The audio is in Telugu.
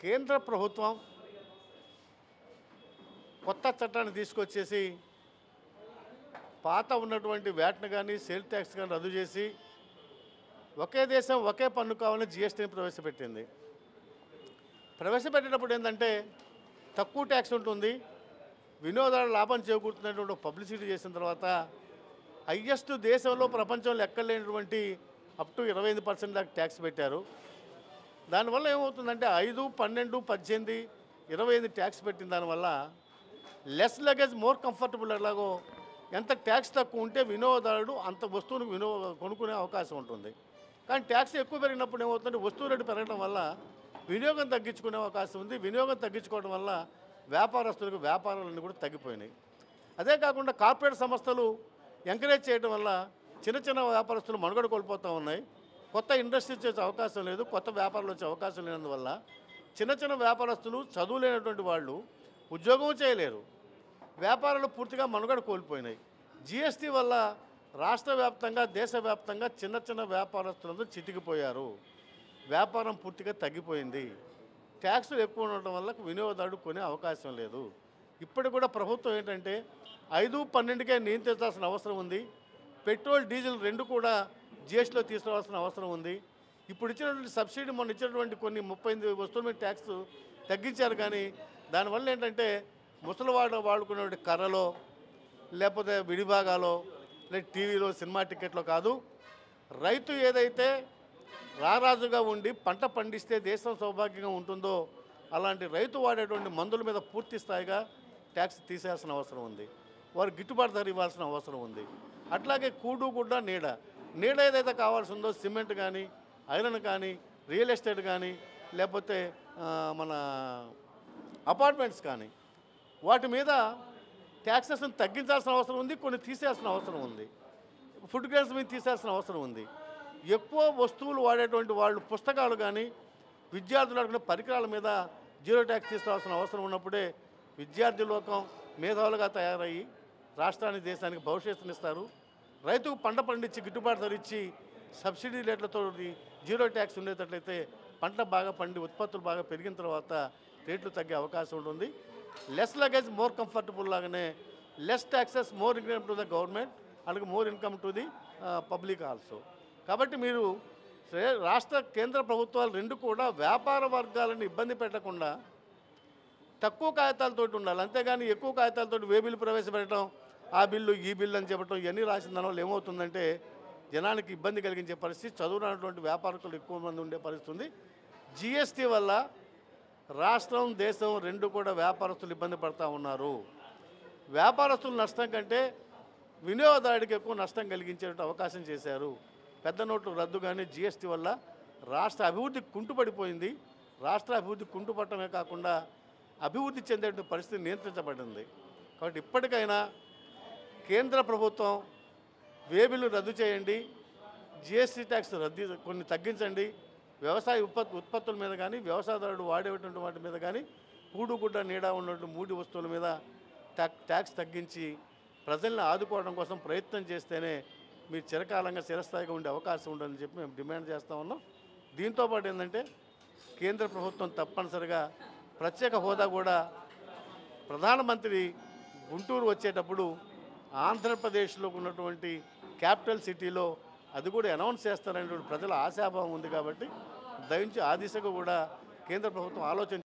కేంద్ర ప్రభుత్వం కొత్త చట్టాన్ని తీసుకొచ్చేసి పాత ఉన్నటువంటి వ్యాట్ను కానీ సేల్ ట్యాక్స్ కానీ రద్దు చేసి ఒకే దేశం ఒకే పన్ను కావాలని జిఎస్టీని ప్రవేశపెట్టింది ప్రవేశపెట్టేటప్పుడు ఏంటంటే తక్కువ ట్యాక్స్ ఉంటుంది వినోదాలు లాభం చేకూరుతున్నటువంటి ఒక పబ్లిసిటీ చేసిన తర్వాత హయ్యెస్ట్ దేశంలో ప్రపంచంలో ఎక్కడ లేనటువంటి అప్ టు ఇరవై ఐదు పర్సెంట్ దాకా ట్యాక్స్ పెట్టారు దానివల్ల ఏమవుతుందంటే ఐదు పన్నెండు పద్దెనిమిది ఇరవై ఐదు ట్యాక్స్ పెట్టిన దానివల్ల లెస్ లగేజ్ మోర్ కంఫర్టబుల్ ఎలాగో ఎంత ట్యాక్స్ తక్కువ ఉంటే వినియోగదారుడు అంత వస్తువును వినియోగ కొనుక్కునే అవకాశం ఉంటుంది కానీ ట్యాక్స్ ఎక్కువ పెరిగినప్పుడు ఏమవుతుందంటే వస్తువు రేటు పెరగడం వల్ల వినియోగం తగ్గించుకునే అవకాశం ఉంది వినియోగం తగ్గించుకోవడం వల్ల వ్యాపారస్తులకు వ్యాపారాలన్నీ కూడా తగ్గిపోయినాయి అదే కాకుండా కార్పొరేట్ సంస్థలు ఎంకరేజ్ చేయడం వల్ల చిన్న చిన్న వ్యాపారస్తులు మనుగడ కోల్పోతూ ఉన్నాయి కొత్త ఇండస్ట్రీస్ వచ్చే అవకాశం లేదు కొత్త వ్యాపారాలు వచ్చే అవకాశం లేనందువల్ల చిన్న చిన్న వ్యాపారస్తులు చదువు లేనటువంటి వాళ్ళు ఉద్యోగం చేయలేరు వ్యాపారాలు పూర్తిగా మనుగడ కోల్పోయినాయి జిఎస్టీ వల్ల రాష్ట్ర వ్యాప్తంగా దేశవ్యాప్తంగా చిన్న చిన్న వ్యాపారస్తులందరూ చితికిపోయారు వ్యాపారం పూర్తిగా తగ్గిపోయింది ట్యాక్సులు ఎక్కువ ఉండటం వల్ల వినియోగదారుడు కొనే అవకాశం లేదు ఇప్పటికి కూడా ప్రభుత్వం ఏంటంటే ఐదు పన్నెండుకే నియంత్రించాల్సిన అవసరం ఉంది పెట్రోల్ డీజిల్ రెండు కూడా జిఎస్టీలో తీసుకురావాల్సిన అవసరం ఉంది ఇప్పుడు ఇచ్చినటువంటి సబ్సిడీ మొన్న ఇచ్చినటువంటి కొన్ని ముప్పై ఎనిమిది వస్తువుల మీద ట్యాక్స్ తగ్గించారు కానీ దానివల్ల ఏంటంటే ముసలివాడు వాడుకునే కర్రలో లేకపోతే విడిభాగాలో లేదా టీవీలో సినిమా టికెట్లో కాదు రైతు ఏదైతే రారాజుగా ఉండి పంట పండిస్తే దేశం సౌభాగ్యంగా ఉంటుందో అలాంటి రైతు వాడేటువంటి మందుల మీద పూర్తి స్థాయిగా ట్యాక్స్ తీసేయాల్సిన అవసరం ఉంది వారు గిట్టుబాటు ధర ఇవ్వాల్సిన అవసరం ఉంది అట్లాగే కూడు గుడ్డ నీడ నీడ ఏదైతే కావాల్సి ఉందో సిమెంట్ కానీ ఐరన్ కానీ రియల్ ఎస్టేట్ కానీ లేకపోతే ఆ, మన అపార్ట్మెంట్స్ కానీ వాటి మీద ట్యాక్సెస్ని తగ్గించాల్సిన అవసరం ఉంది కొన్ని తీసేయాల్సిన అవసరం ఉంది ఫుడ్ గ్రెయిన్స్ మీద తీసేయాల్సిన అవసరం ఉంది ఎక్కువ వస్తువులు వాడేటువంటి వాళ్ళు పుస్తకాలు కానీ విద్యార్థులు అడుగునే పరికరాల మీద జీరో ట్యాక్స్ తీసుకోవాల్సిన అవసరం ఉన్నప్పుడే విద్యార్థి లోకం మేధావులుగా తయారయ్యి రాష్ట్రానికి దేశానికి భవిష్యత్తునిస్తారు రైతుకు పంట పండించి గిట్టుబాటు ధర ఇచ్చి సబ్సిడీ రేట్లతో జీరో ట్యాక్స్ ఉండేటట్లయితే పంట బాగా పండి ఉత్పత్తులు బాగా పెరిగిన తర్వాత రేట్లు తగ్గే అవకాశం ఉంటుంది లెస్ లగేజ్ మోర్ కంఫర్టబుల్ లాగానే less taxes more income to the government అలాగే more income to the public also కాబట్టి మీరు రే- రాష్ట్ర కేంద్ర ప్రభుత్వాలు రెండు కూడా వ్యాపార వర్గాలను ఇబ్బంది పెట్టకుండా తక్కువ కాగితాలతోటి ఉండాలి అంతేగాని ఎక్కువ కాగితాలతోటి వే బిల్లు ప్రవేశపెట్టడం ఆ బిల్లు ఈ బిల్లు అని చెప్పడం ఇవన్నీ రాసిన దానివల్ల ఏమవుతుందంటే జనానికి ఇబ్బంది కలిగించే పరిస్థితి చదువునటువంటి వ్యాపారకులు ఎక్కువ మంది ఉండే పరిస్థితి ఉంది జిఎస్టీ వల్ల రాష్ట్రం దేశం రెండు కూడా వ్యాపారస్తులు ఇబ్బంది పడతా ఉన్నారు వ్యాపారస్తుల నష్టం కంటే వినియోగదారుడికి ఎక్కువ నష్టం కలిగించే అవకాశం చేశారు పెద్ద నోట్లు రద్దు కానీ జిఎస్టీ వల్ల రాష్ట్ర అభివృద్ధి కుంటుపడిపోయింది రాష్ట్ర అభివృద్ధి కుంటుపడటమే కాకుండా అభివృద్ధి చెందే పరిస్థితి నియంత్రించబడింది కాబట్టి ఇప్పటికైనా కేంద్ర ప్రభుత్వం వేబిల్లు రద్దు చేయండి జిఎస్టీ ట్యాక్స్ రద్దు కొన్ని తగ్గించండి వ్యవసాయ ఉత్పత్తి ఉత్పత్తుల మీద కానీ వ్యవసాయదారుడు వాడేటువంటి వాటి మీద కానీ కూడుగుడ్డ నీడ ఉన్నటువంటి మూడి వస్తువుల మీద ట్యాక్ ట్యాక్స్ తగ్గించి ప్రజల్ని ఆదుకోవడం కోసం ప్రయత్నం చేస్తేనే మీరు చిరకాలంగా చిరస్థాయిగా ఉండే అవకాశం ఉందని చెప్పి మేము డిమాండ్ చేస్తూ ఉన్నాం దీంతోపాటు ఏంటంటే కేంద్ర ప్రభుత్వం తప్పనిసరిగా ప్రత్యేక హోదా కూడా ప్రధానమంత్రి గుంటూరు వచ్చేటప్పుడు ఆంధ్రప్రదేశ్లో ఉన్నటువంటి క్యాపిటల్ సిటీలో అది కూడా అనౌన్స్ చేస్తారనేటువంటి ప్రజల ఆశాభావం ఉంది కాబట్టి దయించి ఆ దిశగా కూడా కేంద్ర ప్రభుత్వం ఆలోచన